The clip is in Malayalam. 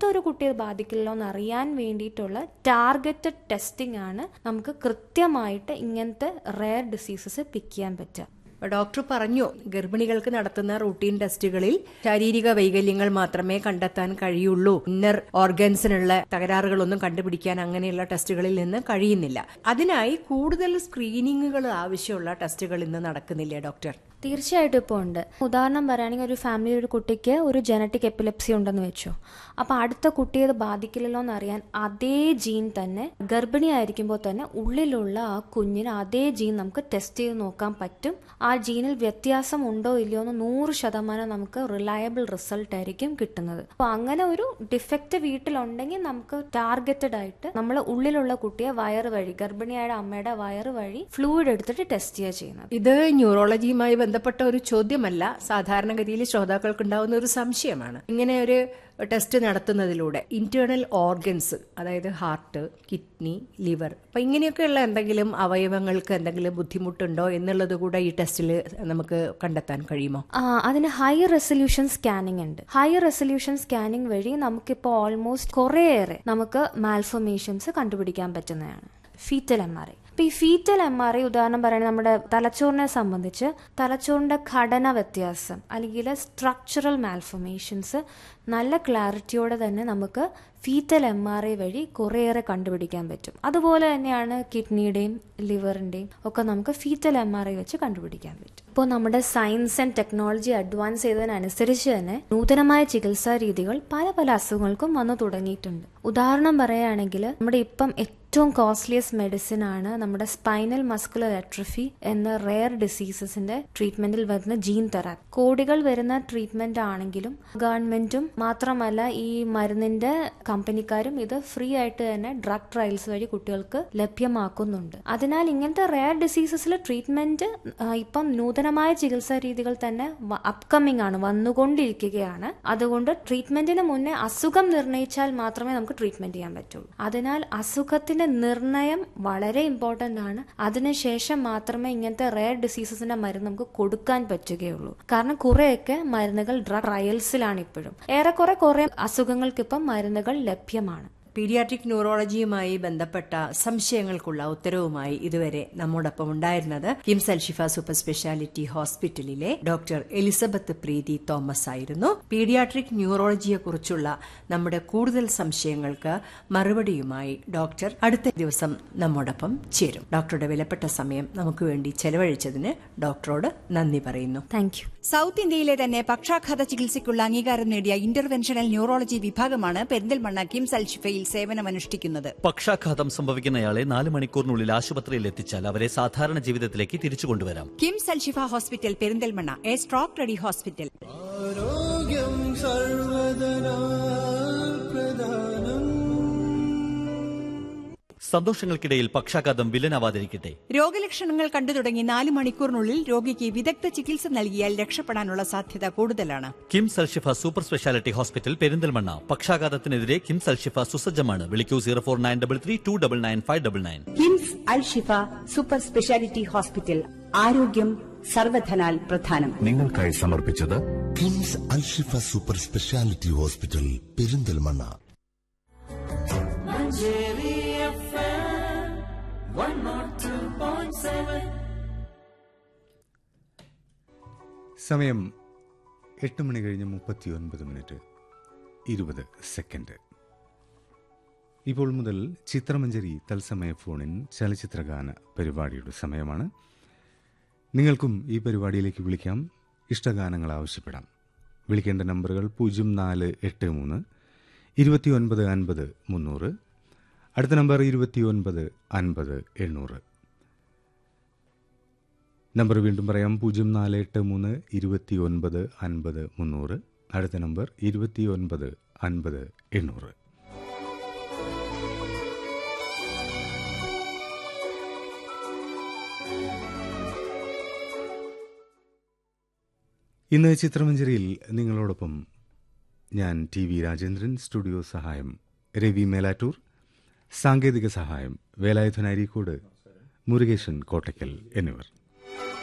അടുത്തൊരു കുട്ടിയെ ബാധിക്കില്ലല്ലോ എന്ന് അറിയാൻ വേണ്ടിയിട്ടുള്ള ടാർഗറ്റഡ് ടെസ്റ്റിംഗ് ആണ് നമുക്ക് കൃത്യമായിട്ട് ഇങ്ങനത്തെ റെയർ ഡിസീസസ് പിക്ക് ചെയ്യാൻ പറ്റുക ഡോക്ടർ പറഞ്ഞു ഗർഭിണികൾക്ക് നടത്തുന്ന റൂട്ടീൻ ടെസ്റ്റുകളിൽ ശാരീരിക വൈകല്യങ്ങൾ മാത്രമേ കണ്ടെത്താൻ കഴിയുള്ളൂ ഇന്നർ ഓർഗൻസിനുള്ള തകരാറുകളൊന്നും കണ്ടുപിടിക്കാൻ അങ്ങനെയുള്ള ടെസ്റ്റുകളിൽ നിന്ന് കഴിയുന്നില്ല അതിനായി കൂടുതൽ സ്ക്രീനിങ്ങുകൾ ആവശ്യമുള്ള ടെസ്റ്റുകൾ ഇന്ന് നടക്കുന്നില്ലേ ഡോക്ടർ തീർച്ചയായിട്ടും ഇപ്പോൾ ഉണ്ട് ഉദാഹരണം പറയുകയാണെങ്കിൽ ഒരു ഫാമിലിയിൽ ഒരു കുട്ടിക്ക് ഒരു ജനറ്റിക് എപ്പിലെപ്സി ഉണ്ടെന്ന് വെച്ചോ അപ്പോൾ അടുത്ത കുട്ടിയെ അത് ബാധിക്കില്ലല്ലോ എന്ന് അറിയാൻ അതേ ജീൻ തന്നെ ഗർഭിണിയായിരിക്കുമ്പോൾ തന്നെ ഉള്ളിലുള്ള ആ കുഞ്ഞിന് അതേ ജീൻ നമുക്ക് ടെസ്റ്റ് ചെയ്ത് നോക്കാൻ പറ്റും ആ ജീനിൽ വ്യത്യാസം ഉണ്ടോ ഇല്ലയോ എന്ന് നൂറ് ശതമാനം നമുക്ക് റിലയബിൾ റിസൾട്ട് ആയിരിക്കും കിട്ടുന്നത് അപ്പോൾ അങ്ങനെ ഒരു ഡിഫക്റ്റ് വീട്ടിലുണ്ടെങ്കിൽ നമുക്ക് ടാർഗറ്റഡ് ആയിട്ട് നമ്മൾ ഉള്ളിലുള്ള കുട്ടിയെ വയറ് വഴി ഗർഭിണിയായ അമ്മയുടെ വയറ് വഴി ഫ്ലൂയിഡ് എടുത്തിട്ട് ടെസ്റ്റ് ചെയ്യുക ചെയ്യുന്നത് ഇത് ന്യൂറോളജിയുമായി ബന്ധപ്പെട്ട ഒരു ചോദ്യമല്ല സാധാരണഗതിയിൽ ശ്രോതാക്കൾക്കുണ്ടാവുന്ന ഒരു സംശയമാണ് ഇങ്ങനെ ഒരു ടെസ്റ്റ് നടത്തുന്നതിലൂടെ ഇന്റേണൽ ഓർഗൻസ് അതായത് ഹാർട്ട് കിഡ്നി ലിവർ അപ്പൊ ഇങ്ങനെയൊക്കെയുള്ള എന്തെങ്കിലും അവയവങ്ങൾക്ക് എന്തെങ്കിലും ബുദ്ധിമുട്ടുണ്ടോ എന്നുള്ളത് കൂടെ ഈ ടെസ്റ്റിൽ നമുക്ക് കണ്ടെത്താൻ കഴിയുമോ ആ, അതിന് ഹൈ റെസൊല്യൂഷൻ സ്കാനിംഗ് ഉണ്ട് ഹൈ റെസൊല്യൂഷൻ സ്കാനിംഗ് വഴി നമുക്കിപ്പോൾ ഓൾമോസ്റ്റ് കുറേയേറെ നമുക്ക് മാൽഫോമേഷൻസ് കണ്ടുപിടിക്കാൻ പറ്റുന്നതാണ് ഫീറ്റൽ എം ആർ ഐ ഇപ്പൊ ഈ ഫീറ്റൽ എം ആർ ഐ ഉദാഹരണം പറയുന്നത് നമ്മുടെ തലച്ചോറിനെ സംബന്ധിച്ച് തലച്ചോറിന്റെ ഘടന വ്യത്യാസം അല്ലെങ്കിൽ സ്ട്രക്ചറൽ മാൽഫോമേഷൻസ് നല്ല ക്ലാരിറ്റിയോടെ തന്നെ നമുക്ക് ഫീറ്റൽ എം ആർ ഐ വഴി കുറേയേറെ കണ്ടുപിടിക്കാൻ പറ്റും അതുപോലെ തന്നെയാണ് കിഡ്നിയുടെയും ലിവറിന്റെയും ഒക്കെ നമുക്ക് ഫീറ്റൽ എം ആർ ഐ വെച്ച് കണ്ടുപിടിക്കാൻ പറ്റും ഇപ്പോൾ നമ്മുടെ സയൻസ് ആൻഡ് ടെക്നോളജി അഡ്വാൻസ് ചെയ്തതിനനുസരിച്ച് തന്നെ നൂതനമായ ചികിത്സാ രീതികൾ പല പല അസുഖങ്ങൾക്കും വന്നു തുടങ്ങിയിട്ടുണ്ട് ഉദാഹരണം പറയുകയാണെങ്കിൽ നമ്മുടെ ഇപ്പം ഏറ്റവും കോസ്റ്റ്ലിയസ്റ്റ് മെഡിസിൻ ആണ് നമ്മുടെ സ്പൈനൽ മസ്കുലർ അട്രഫി എന്ന റെയർ ഡിസീസസിന്റെ ട്രീറ്റ്മെന്റിൽ വരുന്ന ജീൻ തെറാപ്പി കോടികൾ വരുന്ന ട്രീറ്റ്മെന്റ് ആണെങ്കിലും ഗവൺമെന്റും മാത്രമല്ല ഈ മരുന്നിന്റെ കമ്പനിക്കാരും ഇത് ഫ്രീ ആയിട്ട് തന്നെ ഡ്രഗ് ട്രയൽസ് വഴി കുട്ടികൾക്ക് ലഭ്യമാക്കുന്നുണ്ട് അതിനാൽ ഇങ്ങനത്തെ റെയർ ഡിസീസസിൽ ട്രീറ്റ്മെന്റ് ഇപ്പം നൂതനമായ ചികിത്സാ രീതികൾ തന്നെ അപ്കമിംഗ് ആണ് വന്നുകൊണ്ടിരിക്കുകയാണ് അതുകൊണ്ട് ട്രീറ്റ്മെന്റിന് മുന്നേ അസുഖം നിർണയിച്ചാൽ മാത്രമേ നമുക്ക് ട്രീറ്റ്മെന്റ് ചെയ്യാൻ പറ്റുള്ളൂ അതിനാൽ അസുഖത്തിന്റെ നിർണയം വളരെ ഇമ്പോർട്ടന്റ് ആണ് അതിനുശേഷം മാത്രമേ ഇങ്ങനത്തെ റെയർ ഡിസീസസിന്റെ മരുന്ന് നമുക്ക് കൊടുക്കാൻ പറ്റുകയുള്ളൂ കാരണം കുറെയൊക്കെ മരുന്നുകൾ ഡ്രഗ് ട്രയൽസിലാണ് ഇപ്പോഴും ഏറെക്കുറെ കുറെ അസുഖങ്ങൾക്ക് ഇപ്പം മരുന്നുകൾ ലഭ്യമാണ് പീഡിയാട്രിക് ന്യൂറോളജിയുമായി ബന്ധപ്പെട്ട സംശയങ്ങൾക്കുള്ള ഉത്തരവുമായി ഇതുവരെ നമ്മോടൊപ്പം ഉണ്ടായിരുന്നത് കിംസ് അൽഷിഫ സൂപ്പർ സ്പെഷ്യാലിറ്റി ഹോസ്പിറ്റലിലെ ഡോക്ടർ എലിസബത്ത് പ്രീതി തോമസ് ആയിരുന്നു പീഡിയാട്രിക് ന്യൂറോളജിയെക്കുറിച്ചുള്ള നമ്മുടെ കൂടുതൽ സംശയങ്ങൾക്ക് മറുപടിയുമായി ഡോക്ടർ അടുത്ത ദിവസം നമ്മോടൊപ്പം ചേരും ഡോക്ടറുടെ വിലപ്പെട്ട സമയം നമുക്ക് വേണ്ടി ചെലവഴിച്ചതിന് ഡോക്ടറോട് നന്ദി പറയുന്നു താങ്ക് യു സൗത്ത് ഇന്ത്യയിലെ തന്നെ പക്ഷാഘാത ചികിത്സയ്ക്കുള്ള അംഗീകാരം നേടിയ ഇന്റർവെൻഷണൽ ന്യൂറോളജി വിഭാഗമാണ് പെരിന്തൽമണ്ണ കിംസ് അൽഷിഫയിൽ സേവനമനുഷ്ഠിക്കുന്നത് പക്ഷാഘാതം സംഭവിക്കുന്നയാളെ നാല് മണിക്കൂറിനുള്ളിൽ ആശുപത്രിയിൽ എത്തിച്ചാൽ അവരെ സാധാരണ ജീവിതത്തിലേക്ക് തിരിച്ചു കൊണ്ടുവരാം KIMS Alshifa hospital Perinthalmanna A stroke ready hospital ആരോഗ്യം സർവദനാ പ്രധാനം സന്തോഷങ്ങൾക്കിടയിൽ പക്ഷാഘാതം വില്ലനാവാതിരിക്കട്ടെ രോഗലക്ഷണങ്ങൾ കണ്ടു തുടങ്ങി നാല് മണിക്കൂറിനുള്ളിൽ രോഗിക്ക് വിദഗ്ധ ചികിത്സ നൽകിയാൽ രക്ഷപ്പെടാനുള്ള സാധ്യത കൂടുതലാണ് KIMS Alshifa super speciality hospital Perinthalmanna പക്ഷാഘാതത്തിനെതിരെ കിംസ് അൽഷിഫ സുസജ്ജമാണ് വിളിക്കൂ zero four nine double three two double nine five double nine KIMS Al Shifa super speciality hospital ആരോഗ്യം സർവധനാൽ പ്രധാനം നിങ്ങൾക്കായി സമർപ്പിച്ചത് KIMS Alshifa super speciality hospital Perinthalmanna സമയം എട്ട് മണി കഴിഞ്ഞ് മുപ്പത്തി ഒൻപത് മിനിറ്റ് ഇരുപത് സെക്കൻഡ് ഇപ്പോൾ മുതൽ ചിത്രമഞ്ജരി തത്സമയ ഫോണിൻ ചലച്ചിത്രഗാന പരിപാടിയുടെ സമയമാണ് നിങ്ങൾക്കും ഈ പരിപാടിയിലേക്ക് വിളിക്കാം ഇഷ്ടഗാനങ്ങൾ ആവശ്യപ്പെടാം വിളിക്കേണ്ട നമ്പറുകൾ പൂജ്യം നാല് എട്ട് മൂന്ന് ഇരുപത്തി ഒൻപത് അൻപത് മുന്നൂറ് അടുത്ത നമ്പർ ഇരുപത്തി ഒൻപത് അൻപത് എണ്ണൂറ് നമ്പർ വീണ്ടും പറയാം പൂജ്യം നാല് എട്ട് മൂന്ന് ഇരുപത്തി ഒൻപത് അൻപത് മുന്നൂറ് അടുത്ത നമ്പർ ഇരുപത്തി ഒൻപത് അൻപത് എണ്ണൂറ് ഇന്ന് ചിത്രമഞ്ജരിയിൽ നിങ്ങളോടൊപ്പം ഞാൻ ടി വി രാജേന്ദ്രൻ സ്റ്റുഡിയോ സഹായം രവി മേലാറ്റൂർ സാങ്കേതിക സഹായം വേലായുധൻ അരീക്കോട് മുരുകേശൻ കോട്ടയ്ക്കൽ എന്നിവർ